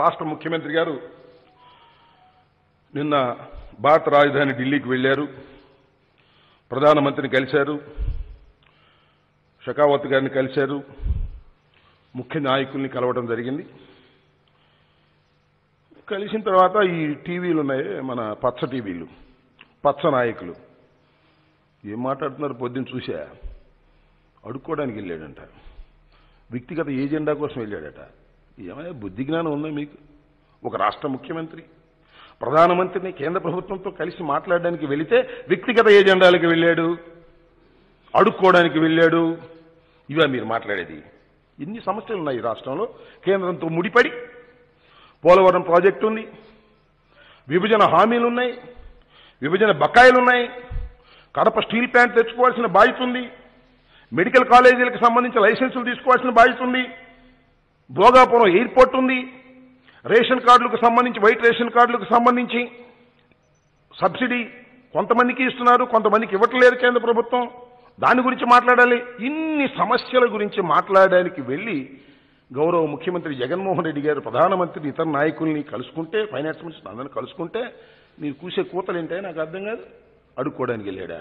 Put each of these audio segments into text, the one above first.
రాష్ట్ర ముఖ్యమంత్రి గారు నిన్న భారత రాజధాని ఢిల్లీకి వెళ్ళారు ప్రధానమంత్రిని కలిశారు షకావత్ గారిని కలిశారు ముఖ్య నాయకుల్ని కలవడం జరిగింది కలిసిన తర్వాత ఈ టీవీలు ఉన్నాయి మన పచ్చ టీవీలు పచ్చ నాయకులు ఏం మాట్లాడుతున్నారు పొద్దున్న చూసా అడుక్కోవడానికి వెళ్ళాడంట వ్యక్తిగత ఏజెండా కోసం వెళ్ళాడట ఏమైనా బుద్ధి జ్ఞానం ఉందా మీకు ఒక రాష్ట్ర ముఖ్యమంత్రి ప్రధానమంత్రిని కేంద్ర ప్రభుత్వంతో కలిసి మాట్లాడడానికి వెళితే వ్యక్తిగత ఏజెండాలకు వెళ్ళాడు అడుక్కోవడానికి వెళ్ళాడు ఇవే మీరు మాట్లాడేది ఇన్ని సమస్యలు ఉన్నాయి ఈ రాష్ట్రంలో కేంద్రంతో ముడిపడి పోలవరం ప్రాజెక్టు ఉంది విభజన హామీలు ఉన్నాయి విభజన బకాయిలు ఉన్నాయి కడప స్టీల్ ప్లాంట్ తెచ్చుకోవాల్సిన బాధ్యత ఉంది మెడికల్ కాలేజీలకు సంబంధించిన లైసెన్సులు తీసుకోవాల్సిన బాధ్యత ఉంది భోగాపురం ఎయిర్పోర్ట్ ఉంది రేషన్ కార్డులకు సంబంధించి వైట్ రేషన్ కార్డులకు సంబంధించి సబ్సిడీ కొంతమందికి ఇస్తున్నారు కొంతమందికి ఇవ్వట్లేదు కేంద్ర ప్రభుత్వం దాని గురించి మాట్లాడాలి ఇన్ని సమస్యల గురించి మాట్లాడడానికి వెళ్ళి గౌరవ ముఖ్యమంత్రి జగన్మోహన్ రెడ్డి గారు ప్రధానమంత్రి ఇతర నాయకుల్ని కలుసుకుంటే ఫైనాన్స్ మినిస్టర్ అందరిని కలుసుకుంటే మీరు కూసే కూతలు ఏంటో నాకు అర్థం కాదు అడుక్కోవడానికి వెళ్ళాడా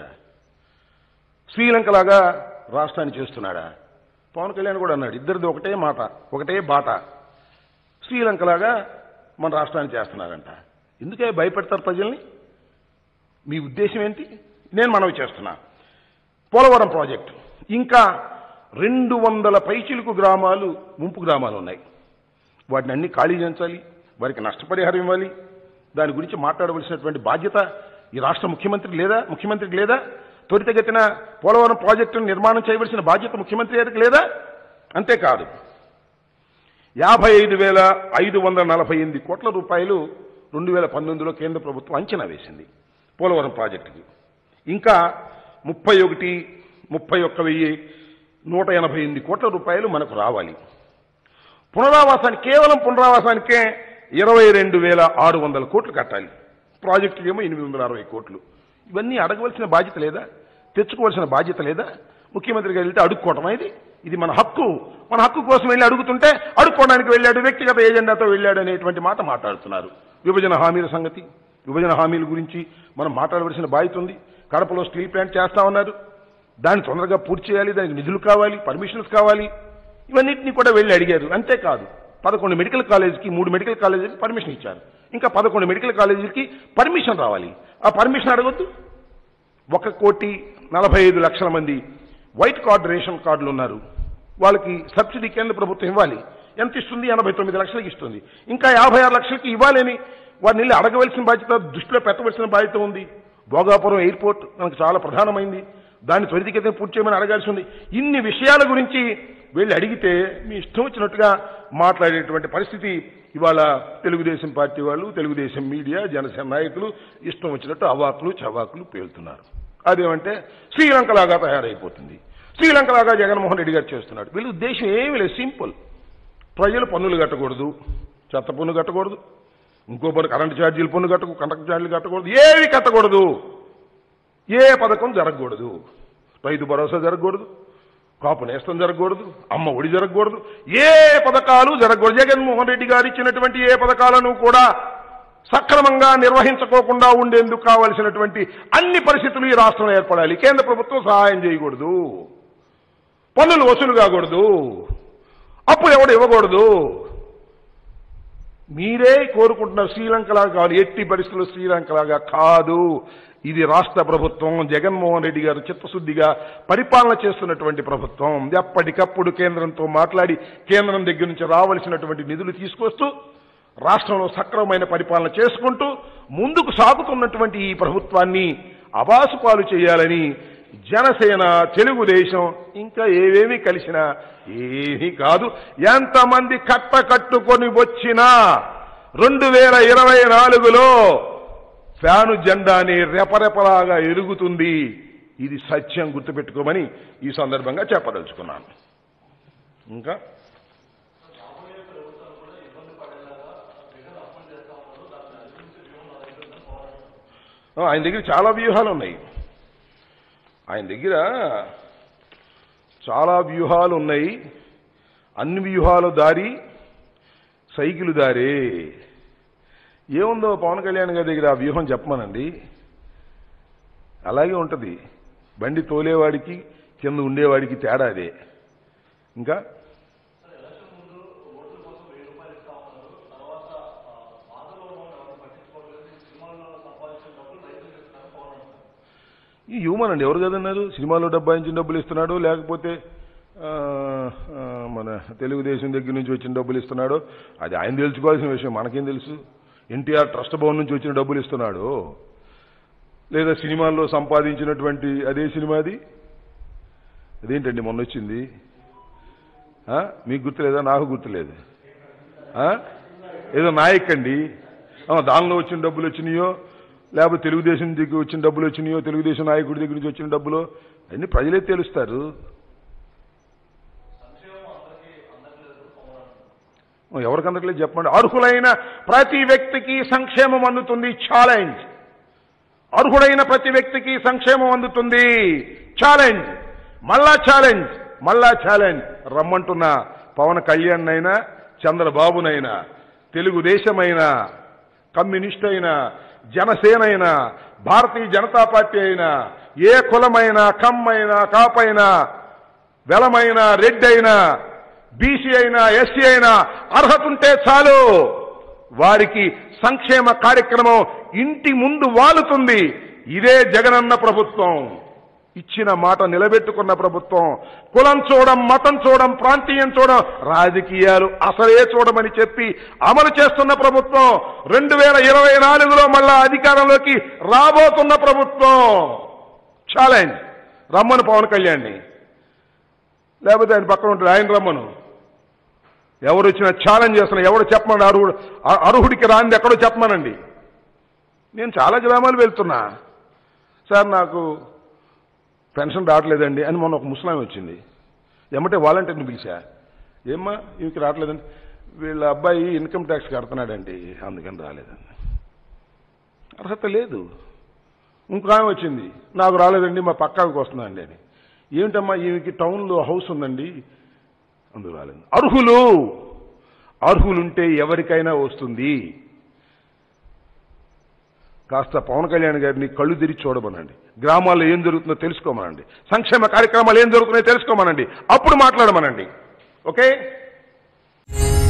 శ్రీలంకలాగా రాష్ట్రాన్ని చేస్తున్నాడా పవన్ కళ్యాణ్ కూడా అన్నాడు ఇద్దరిది ఒకటే మాట ఒకటే బాట శ్రీలంకలాగా మన రాష్ట్రాన్ని చేస్తున్నారంట ఎందుకే భయపెడతారు ప్రజల్ని మీ ఉద్దేశం ఏంటి నేను మనవి చేస్తున్నా పోలవరం ప్రాజెక్టు ఇంకా రెండు వందల పైచిలుకు గ్రామాలు ముంపు గ్రామాలు ఉన్నాయి వాటిని అన్ని ఖాళీ చేయించాలి వారికి నష్టపరిహారం ఇవ్వాలి దాని గురించి మాట్లాడవలసినటువంటి బాధ్యత ఈ రాష్ట్ర ముఖ్యమంత్రి లేదా ముఖ్యమంత్రికి లేదా త్వరితగతిన పోలవరం ప్రాజెక్టును నిర్మాణం చేయవలసిన బాధ్యత ముఖ్యమంత్రి గారికి లేదా అంతేకాదు యాభై ఐదు వేల ఐదు వందల నలభై ఎనిమిది కోట్ల రూపాయలు రెండు వేల పంతొమ్మిదిలో కేంద్ర ప్రభుత్వం అంచనా వేసింది పోలవరం ప్రాజెక్టుకి ఇంకా ముప్పై ఒకటి ముప్పై ఒక్క వెయ్యి నూట ఎనభై ఎనిమిది కోట్ల రూపాయలు మనకు రావాలి పునరావాసానికి కేవలం పునరావాసానికే ఇరవై రెండు వేల ఆరు వందల కోట్లు కట్టాలి ప్రాజెక్టుకి ఏమో ఎనిమిది వందల అరవై కోట్లు ఇవన్నీ అడగవలసిన బాధ్యత లేదా తెచ్చుకోవాల్సిన బాధ్యత లేదా ముఖ్యమంత్రి గారు వెళ్తే అడుక్కోవటం ఇది ఇది మన హక్కు మన హక్కు కోసం వెళ్ళి అడుగుతుంటే అడుక్కోవడానికి వెళ్ళాడు వ్యక్తిగత ఏజెండాతో వెళ్ళాడు అనేటువంటి మాట మాట్లాడుతున్నారు విభజన హామీల సంగతి విభజన హామీల గురించి మనం మాట్లాడవలసిన బాధ్యత ఉంది కడపలో స్టీల్ ప్లాంట్ చేస్తా ఉన్నారు దాన్ని తొందరగా పూర్తి చేయాలి దానికి నిధులు కావాలి పర్మిషన్స్ కావాలి ఇవన్నింటినీ కూడా వెళ్ళి అడిగారు అంతేకాదు పదకొండు మెడికల్ కాలేజీకి మూడు మెడికల్ కాలేజీకి పర్మిషన్ ఇచ్చారు ఇంకా పదకొండు మెడికల్ కాలేజీలకి పర్మిషన్ రావాలి ఆ పర్మిషన్ అడగొద్దు ఒక కోటి నలభై ఐదు లక్షల మంది వైట్ కార్డు రేషన్ కార్డులు ఉన్నారు వాళ్ళకి సబ్సిడీ కేంద్ర ప్రభుత్వం ఇవ్వాలి ఎంత ఇస్తుంది ఎనభై తొమ్మిది లక్షలకి ఇస్తుంది ఇంకా యాభై ఆరు లక్షలకి ఇవ్వాలని వారిని వెళ్ళి అడగవలసిన బాధ్యత దృష్టిలో పెట్టవలసిన బాధ్యత ఉంది భోగాపురం ఎయిర్పోర్ట్ మనకు చాలా ప్రధానమైంది దాన్ని త్వరితగతిన పూర్తి చేయమని అడగాల్సి ఉంది ఇన్ని విషయాల గురించి వెళ్ళి అడిగితే మీ ఇష్టం వచ్చినట్టుగా మాట్లాడేటువంటి పరిస్థితి ఇవాళ తెలుగుదేశం పార్టీ వాళ్ళు తెలుగుదేశం మీడియా జనసేన నాయకులు ఇష్టం వచ్చినట్టు అవాకులు చవాకులు పేలుతున్నారు అదేమంటే శ్రీలంకలాగా తయారైపోతుంది శ్రీలంకలాగా జగన్మోహన్ రెడ్డి గారు చేస్తున్నాడు వీళ్ళ ఉద్దేశం ఏమీ లేదు సింపుల్ ప్రజలు పన్నులు కట్టకూడదు చెత్త పన్ను కట్టకూడదు ఇంకో పన్ను కరెంటు ఛార్జీలు పన్ను కట్టకు కండక్టర్ ఛార్జీలు కట్టకూడదు ఏవి కట్టకూడదు ఏ పథకం జరగకూడదు రైతు భరోసా జరగకూడదు కాపు నేస్తం జరగకూడదు అమ్మ ఒడి జరగకూడదు ఏ పథకాలు జరగకూడదు జగన్మోహన్ రెడ్డి గారు ఇచ్చినటువంటి ఏ పథకాలను కూడా సక్రమంగా నిర్వహించుకోకుండా ఉండేందుకు కావలసినటువంటి అన్ని పరిస్థితులు ఈ రాష్ట్రంలో ఏర్పడాలి కేంద్ర ప్రభుత్వం సహాయం చేయకూడదు పన్నులు వసూలు కాకూడదు అప్పులు ఎవడు ఇవ్వకూడదు మీరే కోరుకుంటున్నారు శ్రీలంకలాగా కాదు ఎట్టి పరిస్థితుల్లో శ్రీలంకలాగా కాదు ఇది రాష్ట్ర ప్రభుత్వం జగన్మోహన్ రెడ్డి గారు చిత్తశుద్ధిగా పరిపాలన చేస్తున్నటువంటి ప్రభుత్వం ఎప్పటికప్పుడు కేంద్రంతో మాట్లాడి కేంద్రం దగ్గర నుంచి రావలసినటువంటి నిధులు తీసుకొస్తూ రాష్ట్రంలో సక్రమమైన పరిపాలన చేసుకుంటూ ముందుకు సాగుతున్నటువంటి ఈ ప్రభుత్వాన్ని అబాసుపాలు చేయాలని జనసేన తెలుగుదేశం ఇంకా ఏవేమి కలిసినా ఏమీ కాదు ఎంతమంది కట్ట కట్టుకొని వచ్చినా రెండు వేల ఇరవై నాలుగులో ఫ్యాను జెండాని రెపరెపలాగా ఎరుగుతుంది ఇది సత్యం గుర్తుపెట్టుకోమని ఈ సందర్భంగా చెప్పదలుచుకున్నాను ఇంకా ఆ, ఆయన దగ్గర చాలా వ్యూహాలు ఉన్నాయి ఆయన దగ్గర చాలా వ్యూహాలు ఉన్నాయి అన్ని వ్యూహాలు దారి సైకిల్ దారి ఏముందో పవన్ కళ్యాణ్ గారి దగ్గర ఆ వ్యూహం చెప్పమనండి అలాగే ఉంటుంది బండి తోలేవాడికి కింద ఉండేవాడికి తేడా అదే ఇంకా ఈ హ్యూమన్ అండి ఎవరు కదన్నారు సినిమాలో డబ్బాయించిన డబ్బులు ఇస్తున్నాడు లేకపోతే ఆ, ఆ, మన తెలుగుదేశం దగ్గర నుంచి వచ్చిన డబ్బులు ఇస్తున్నాడు అది ఆయన తెలుసుకోవాల్సిన విషయం మనకేం తెలుసు ఎన్టీఆర్ ట్రస్ట్ భవన్ నుంచి వచ్చిన డబ్బులు ఇస్తున్నాడు లేదా సినిమాల్లో సంపాదించినటువంటి అదే సినిమాది అదేంటండి మొన్న వచ్చింది ఆ? మీకు గుర్తులేదా నాకు గుర్తులేదు ఆ? ఏదో నాయక్ అండి ఆ, దానిలో వచ్చిన డబ్బులు వచ్చినాయో లేకపోతే తెలుగుదేశం దగ్గర వచ్చిన డబ్బులు వచ్చినాయో తెలుగుదేశం నాయకుడి దగ్గర నుంచి వచ్చిన డబ్బులు అన్ని ప్రజలే తెలుస్తారు ఎవరికి అందట్లేదు చెప్పండి అర్హులైన ప్రతి వ్యక్తికి సంక్షేమం అందుతుంది ఛాలెంజ్ అర్హుడైన ప్రతి వ్యక్తికి సంక్షేమం అందుతుంది ఛాలెంజ్ మళ్ళా ఛాలెంజ్ మళ్ళా ఛాలెంజ్ రమ్మంటున్న పవన్ కళ్యాణ్ అయినా చంద్రబాబునైనా తెలుగుదేశమైనా కమ్యూనిస్ట్ అయినా జనసేన అయినా భారతీయ జనతా పార్టీ అయినా ఏ కులమైనా కమ్మైనా కాపైనా వెలమైనా రెడ్డి అయినా బీసీ అయినా ఎస్సీ అయినా అర్హత ఉంటే చాలు వారికి సంక్షేమ కార్యక్రమం ఇంటి ముందు వాలుతుంది ఇదే జగనన్న ప్రభుత్వం ఇచ్చిన మాట నిలబెట్టుకున్న ప్రభుత్వం కులం చూడం మతం చూడం ప్రాంతీయం చూడం రాజకీయాలు అసలే చూడమని చెప్పి అమలు చేస్తున్న ప్రభుత్వం రెండు వేల ఇరవై నాలుగులో మళ్ళా అధికారంలోకి రాబోతున్న ప్రభుత్వం ఛాలెంజ్ రమ్మను పవన్ కళ్యాణ్ని లేకపోతే ఆయన పక్కన ఉంటాడు ఆయన రమ్మను ఎవరు వచ్చినా ఛాలెంజ్ చేస్తున్నా ఎవడు చెప్పమని అర్హుడు అ- అర్హుడికి రాంది ఎక్కడో చెప్పమనండి నేను చాలా గ్రామాలు వెళ్తున్నా సార్ నాకు పెన్షన్ రావట్లేదండి అని మొన్న ఒక ముస్లాం వచ్చింది ఎమ్మటే వాలంటీర్ని పిలిచా ఏమ్మా ఈమెకి రావట్లేదండి వీళ్ళ అబ్బాయి ఇన్కమ్ ట్యాక్స్ కడుతున్నాడండి అందుకని రాలేదండి అర్హత లేదు ఇంకో ఆమె వచ్చింది నాకు రాలేదండి మా పక్కాకి వస్తుందండి అని ఏమిటమ్మా ఈమెకి టౌన్లో హౌస్ ఉందండి అందుకు రాలేదు అర్హులు అర్హులుంటే ఎవరికైనా వస్తుంది కాస్త పవన్ కళ్యాణ్ గారిని కళ్ళు తెరిచి చూడమనండి గ్రామాల్లో ఏం జరుగుతుందో తెలుసుకోమనండి సంక్షేమ కార్యక్రమాలు ఏం జరుగుతున్నాయో తెలుసుకోమనండి అప్పుడు మాట్లాడమనండి ఓకే